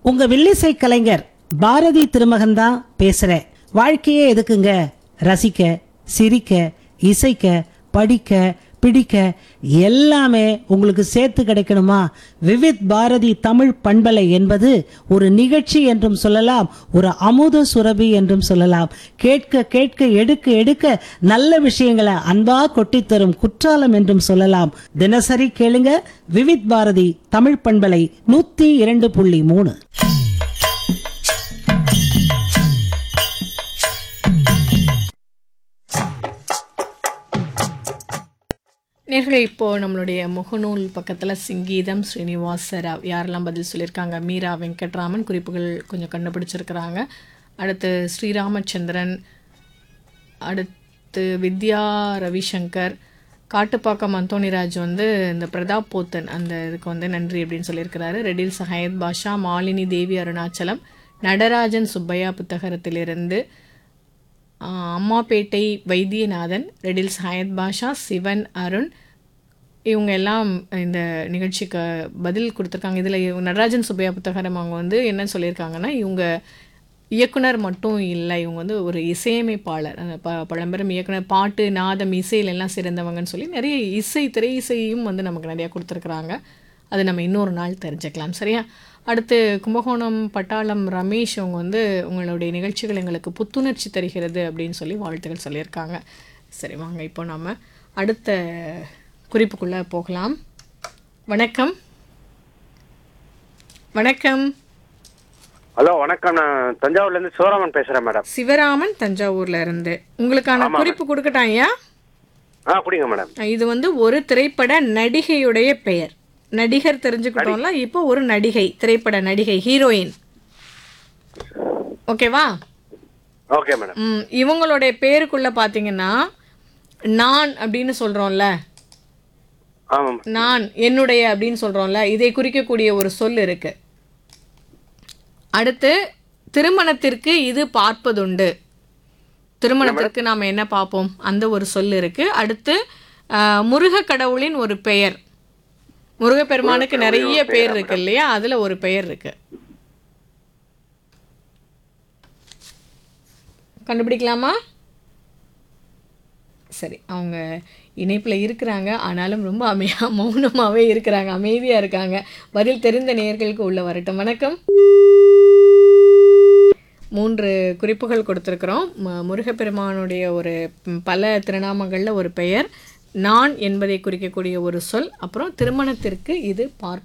உங்க வில்லிசை கலைஞர் பாரதி திருமகன் தான் பேசுறேன் வாழ்க்கையே எதுக்குங்க ரசிக்க சிரிக்க இசைக்க படிக்க பிடிக்க எல்லாமே உங்களுக்கு சேர்த்து கிடைக்கணுமா விவித் பாரதி தமிழ் பண்பலை என்பது ஒரு நிகழ்ச்சி என்றும் சொல்லலாம் ஒரு அமுத சுரபி என்றும் சொல்லலாம் கேட்க கேட்க எடுக்க எடுக்க நல்ல விஷயங்களை அன்பா கொட்டித் தரும் குற்றாலம் என்றும் சொல்லலாம் தினசரி கேளுங்க விவித் பாரதி தமிழ் பண்பலை நூத்தி இரண்டு புள்ளி மூணு நேர்களே இப்போ நம்மளுடைய முகநூல் பக்கத்தில் சிங்கீதம் ஸ்ரீனிவாச ராவ் யாரெல்லாம் பதில் சொல்லியிருக்காங்க மீரா வெங்கட்ராமன் குறிப்புகள் கொஞ்சம் கண்டுபிடிச்சிருக்கிறாங்க அடுத்து ஸ்ரீராமச்சந்திரன் அடுத்து வித்யா ரவிசங்கர் காட்டுப்பாக்கம் அந்தோணிராஜ் வந்து இந்த பிரதாப் போத்தன் அந்த இதுக்கு வந்து நன்றி அப்படின்னு சொல்லியிருக்கிறாரு ரெடில் சஹயத் பாஷா மாலினி தேவி அருணாச்சலம் நடராஜன் சுப்பையா புத்தகத்திலிருந்து ஆஹ் அம்மாப்பேட்டை வைத்தியநாதன் ரெடில்ஸ் ஹயத் பாஷா சிவன் அருண் இவங்க எல்லாம் இந்த நிகழ்ச்சிக்கு பதில் கொடுத்துருக்காங்க இதில் நடராஜன் சுப்பையா புத்தகரம் அவங்க வந்து என்ன சொல்லியிருக்காங்கன்னா இவங்க இயக்குனர் மட்டும் இல்லை இவங்க வந்து ஒரு இசையமைப்பாளர் அந்த ப பழம்பெரும் இயக்குனர் பாட்டு நாதம் இசையில எல்லாம் சிறந்தவங்கன்னு சொல்லி நிறைய இசை திரை இசையும் வந்து நமக்கு நிறையா கொடுத்துருக்குறாங்க அது நம்ம இன்னொரு நாள் தெரிஞ்சுக்கலாம் சரியா அடுத்து கும்பகோணம் பட்டாளம் ரமேஷ் அவங்க வந்து உங்களுடைய நிகழ்ச்சிகள் எங்களுக்கு புத்துணர்ச்சி தருகிறது அப்படின்னு சொல்லி வாழ்த்துக்கள் சொல்லியிருக்காங்க சரி வாங்க இப்போ நாம அடுத்த குறிப்புக்குள்ளே போகலாம் வணக்கம் வணக்கம் ஹலோ வணக்கம் நான் தஞ்சாவூர்லேருந்து சிவராமன் பேசுகிறேன் மேடம் சிவராமன் தஞ்சாவூர்ல இருந்து உங்களுக்கான குறிப்பு கொடுக்கட்டான் ஐயா ஆ குடிங்க மேடம் இது வந்து ஒரு திரைப்பட நடிகையுடைய பெயர் நடிகர் தெரிஞ்சுக்கிட்டோம்ல இப்போ ஒரு நடிகை திரைப்பட நடிகை ஹீரோயின் ஓகேவா ஓகே மேடம் ம், இவங்களுடைய பேருக்குள்ள பார்த்தீங்கன்னா நான் அப்படின்னு சொல்றோம்ல ஆமாம் நான் என்னுடைய அப்படின்னு சொல்றோம்ல இதை குறிக்கக்கூடிய ஒரு சொல் இருக்கு அடுத்து திருமணத்திற்கு இது பார்ப்பதுண்டு திருமணத்திற்கு நாம் என்ன பார்ப்போம் அந்த ஒரு சொல் இருக்கு அடுத்து ஆஹ், முருக கடவுளின் ஒரு பெயர் முருகப்பெருமானுக்கு நிறைய பேர் இருக்கு இல்லையா அதுல ஒரு பெயர் இருக்கு கண்டுபிடிக்கலாமா சரி அவங்க இணைப்பில் இருக்கிறாங்க ஆனாலும் ரொம்ப அமையா மௌனமாகவே இருக்கிறாங்க அமைதியாக இருக்காங்க பதில் தெரிந்த நேயர்களுக்கு உள்ள வரட்டும் வணக்கம் மூன்று குறிப்புகள் கொடுத்துருக்குறோம் ம- முருகப்பெருமானுடைய ஒரு ம், பல திருநாமங்களில் ஒரு பெயர் நான் என்பதை குறிக்கக்கூடிய ஒரு சொல் அப்புறம் திருமணத்திற்கு இது பார்ப்பது